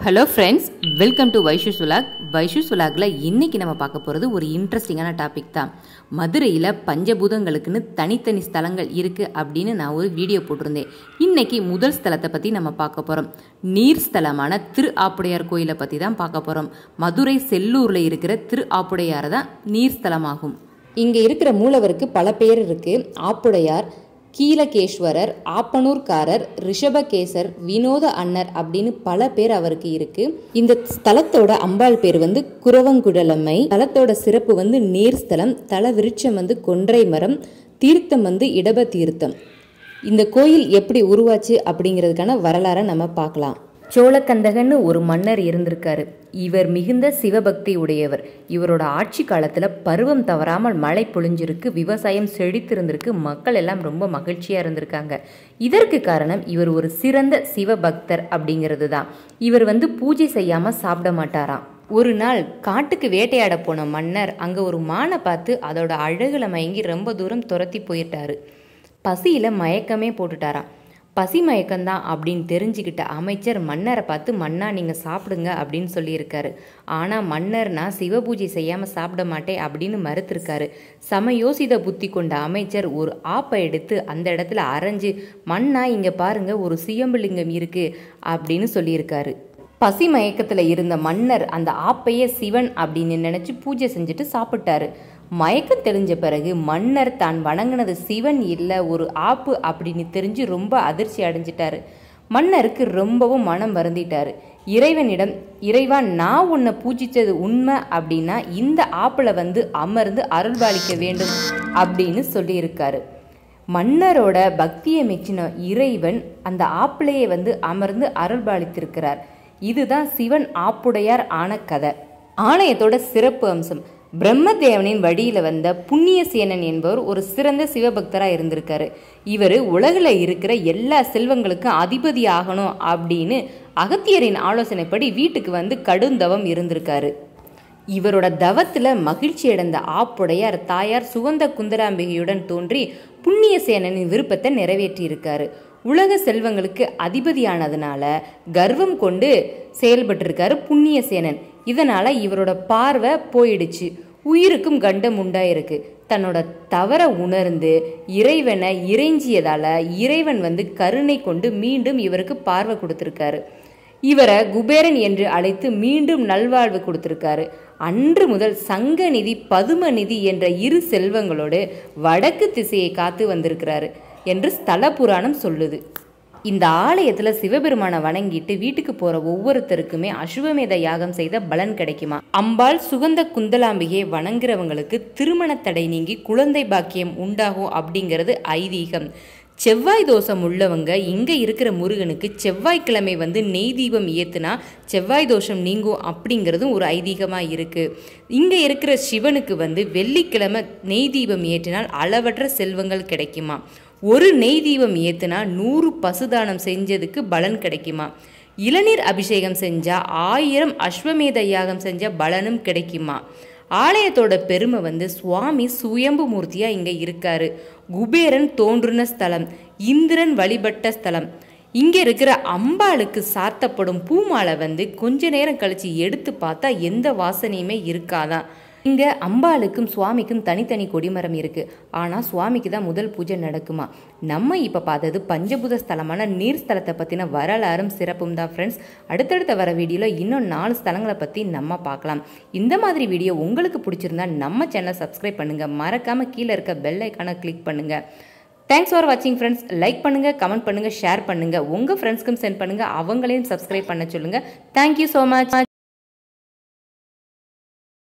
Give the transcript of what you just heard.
hello friends welcome to Vaishu Sulak Vaishu சுலாக்ல இன்னைக்கு நம்ம பார்க்க போகிறது ஒரு இன்ட்ரெஸ்டிங்கான டாபிக் தான் மதுரையில் பஞ்சபூதங்களுக்குன்னு தனித்தனி ஸ்தலங்கள் இருக்குது அப்படின்னு நான் ஒரு வீடியோ போட்டிருந்தேன் இன்னைக்கு முதல் ஸ்தலத்தை பற்றி நம்ம பார்க்க போகிறோம் நீர் ஸ்தலமான திரு ஆப்புடையார் கோயிலை பற்றி தான் பார்க்க போகிறோம் மதுரை செல்லூரில் இருக்கிற திரு ஆப்புடையார் தான் நீர் ஸ்தலமாகும் இங்கே இருக்கிற மூலவருக்கு பல பேர் இருக்கு ஆப்புடையார் கீலகேஸ்வரர் ஆப்பனூர்காரர் ரிஷபகேசர் வினோத அன்னர் அப்படின்னு பல பேர் அவருக்கு இருக்கு இந்த ஸ்தலத்தோட அம்பாள் பேர் வந்து குரவங்குடலம்மை ஸ்தலத்தோட சிறப்பு வந்து நீர் ஸ்தலம் தல விருட்சம் வந்து கொன்றை மரம் தீர்த்தம் வந்து இடப தீர்த்தம் இந்த கோயில் எப்படி உருவாச்சு அப்படிங்கிறதுக்கான வரலாறை நம்ம பார்க்கலாம் சோழக்கந்தகன்னு ஒரு மன்னர் இருந்திருக்காரு இவர் மிகுந்த சிவபக்தி உடையவர் இவரோட ஆட்சி காலத்துல பருவம் தவறாமல் மழை பொழிஞ்சிருக்கு விவசாயம் செழித்திருந்திருக்கு மக்கள் எல்லாம் ரொம்ப மகிழ்ச்சியா இருந்திருக்காங்க இதற்கு காரணம் இவர் ஒரு சிறந்த சிவபக்தர் அப்படிங்கிறது தான் இவர் வந்து பூஜை செய்யாம சாப்பிட மாட்டாராம் ஒரு நாள் காட்டுக்கு வேட்டையாட போன மன்னர் அங்க ஒரு மானை பார்த்து அதோட அழகுல மயங்கி ரொம்ப தூரம் துரத்தி போயிட்டாரு பசியில மயக்கமே போட்டுட்டாராம் பசி மயக்கம்தான் அப்படின்னு தெரிஞ்சுக்கிட்ட அமைச்சர் மன்னரை பார்த்து மன்னா நீங்கள் சாப்பிடுங்க அப்படின்னு சொல்லியிருக்காரு ஆனால் மன்னர் நான் சிவபூஜை செய்யாமல் சாப்பிட மாட்டேன் அப்படின்னு மறுத்திருக்காரு சமயோசித புத்தி கொண்ட அமைச்சர் ஒரு ஆப்பை எடுத்து அந்த இடத்துல அரைஞ்சு மன்னா இங்கே பாருங்க ஒரு சுயம்புலிங்கம் இருக்கு அப்படின்னு சொல்லியிருக்காரு பசி மயக்கத்தில் இருந்த மன்னர் அந்த ஆப்பையே சிவன் அப்படின்னு நினச்சி பூஜை செஞ்சுட்டு சாப்பிட்டாரு மயக்கம் தெரிஞ்ச பிறகு மன்னர் தான் வணங்கினது சிவன் இல்லை ஒரு ஆப்பு அப்படின்னு தெரிஞ்சு ரொம்ப அதிர்ச்சி அடைஞ்சிட்டாரு மன்னருக்கு ரொம்பவும் மனம் வருந்திட்டாரு இறைவனிடம் இறைவா நான் உன்னை பூஜித்தது உண்மை அப்படின்னா இந்த ஆப்பில் வந்து அமர்ந்து அருள்பாலிக்க வேண்டும் அப்படின்னு சொல்லியிருக்காரு மன்னரோட பக்தியை மெச்சின இறைவன் அந்த ஆப்பிளையை வந்து அமர்ந்து அருள்பாலித்திருக்கிறார் இதுதான் சிவன் ஆப்புடையார் ஆன கதை ஆலயத்தோட சிறப்பு அம்சம் பிரம்மதேவனின் வழியில வந்த புண்ணியசேனன் என்பவர் ஒரு சிறந்த சிவபக்தரா இருந்திருக்காரு இவர் உலகில் இருக்கிற எல்லா செல்வங்களுக்கும் அதிபதி ஆகணும் அப்படின்னு அகத்தியரின் ஆலோசனைப்படி வீட்டுக்கு வந்து கடுந்தவம் இருந்திருக்காரு இவரோட தவத்துல மகிழ்ச்சி அடைந்த ஆப்புடையார் தாயார் சுகந்த குந்தராம்பிகையுடன் தோன்றி புண்ணியசேனனின் விருப்பத்தை நிறைவேற்றியிருக்காரு உலக செல்வங்களுக்கு அதிபதியானதுனால கர்வம் கொண்டு செயல்பட்டிருக்காரு புண்ணியசேனன் இதனால இவரோட பார்வை போயிடுச்சு உயிருக்கும் கண்டம் உண்டாயிருக்கு தன்னோட தவற உணர்ந்து இறைவனை இறைஞ்சியதால இறைவன் வந்து கருணை கொண்டு மீண்டும் இவருக்கு பார்வை கொடுத்திருக்காரு இவரை குபேரன் என்று அழைத்து மீண்டும் நல்வாழ்வு கொடுத்திருக்காரு அன்று முதல் சங்க நிதி பதும நிதி என்ற இரு செல்வங்களோடு வடக்கு திசையை காத்து வந்திருக்கிறாரு என்று ஸ்தல புராணம் சொல்லுது இந்த ஆலயத்துல சிவபெருமானை வணங்கிட்டு வீட்டுக்கு போற ஒவ்வொருத்தருக்குமே அசுவமேத யாகம் செய்த பலன் கிடைக்குமா அம்பாள் சுகந்த குந்தலாம்பிகையை வணங்குறவங்களுக்கு திருமண தடை நீங்கி குழந்தை பாக்கியம் உண்டாகும் அப்படிங்கிறது ஐதீகம் செவ்வாய் தோஷம் உள்ளவங்க இங்கே இருக்கிற முருகனுக்கு செவ்வாய்க்கிழமை வந்து நெய் தீபம் ஏற்றுனா செவ்வாய் தோஷம் நீங்கும் அப்படிங்கிறதும் ஒரு ஐதீகமாக இருக்குது இங்கே இருக்கிற சிவனுக்கு வந்து வெள்ளிக்கிழமை நெய் தீபம் ஏற்றினால் அளவற்ற செல்வங்கள் கிடைக்குமா ஒரு நெய் தீபம் ஏற்றுனா நூறு பசுதானம் செஞ்சதுக்கு பலன் கிடைக்குமா இளநீர் அபிஷேகம் செஞ்சால் ஆயிரம் அஸ்வமேத யாகம் செஞ்ச பலனும் கிடைக்குமா ஆலயத்தோட பெருமை வந்து சுவாமி சுயம்பு மூர்த்தியா இங்க இருக்காரு குபேரன் தோன்றுன ஸ்தலம் இந்திரன் வழிபட்ட ஸ்தலம் இங்க இருக்கிற அம்பாளுக்கு சாத்தப்படும் பூமாலை வந்து கொஞ்ச நேரம் கழிச்சு எடுத்து பார்த்தா எந்த வாசனையுமே இருக்காதான் இங்க அம்பாளுக்கும் சுவாமிக்கும் தனித்தனி கொடிமரம் இருக்கு ஆனா சுவாமிக்கு தான் முதல் பூஜை நடக்குமா நம்ம இப்ப பார்த்தது பஞ்சபூத ஸ்தலமான நீர் ஸ்தலத்தை பத்தின வரலாறும் சிறப்பும் தான் ஃப்ரெண்ட்ஸ் அடுத்தடுத்த வர வீடியோல இன்னும் நாலு ஸ்தலங்களை பத்தி நம்ம பார்க்கலாம் இந்த மாதிரி வீடியோ உங்களுக்கு பிடிச்சிருந்தா நம்ம சேனலை சப்ஸ்கிரைப் பண்ணுங்க மறக்காம கீழே இருக்க பெல் ஐக்கானை கிளிக் பண்ணுங்க தேங்க்ஸ் ஃபார் வாட்சிங் ஃப்ரெண்ட்ஸ் லைக் பண்ணுங்க கமெண்ட் பண்ணுங்க ஷேர் பண்ணுங்க உங்க ஃப்ரெண்ட்ஸ்க்கும் சென்ட் பண்ணுங்க அவங்களையும் சப்ஸ்கிரைப் பண்ண சொல்லுங்க தேங்க்யூ ஸோ மச்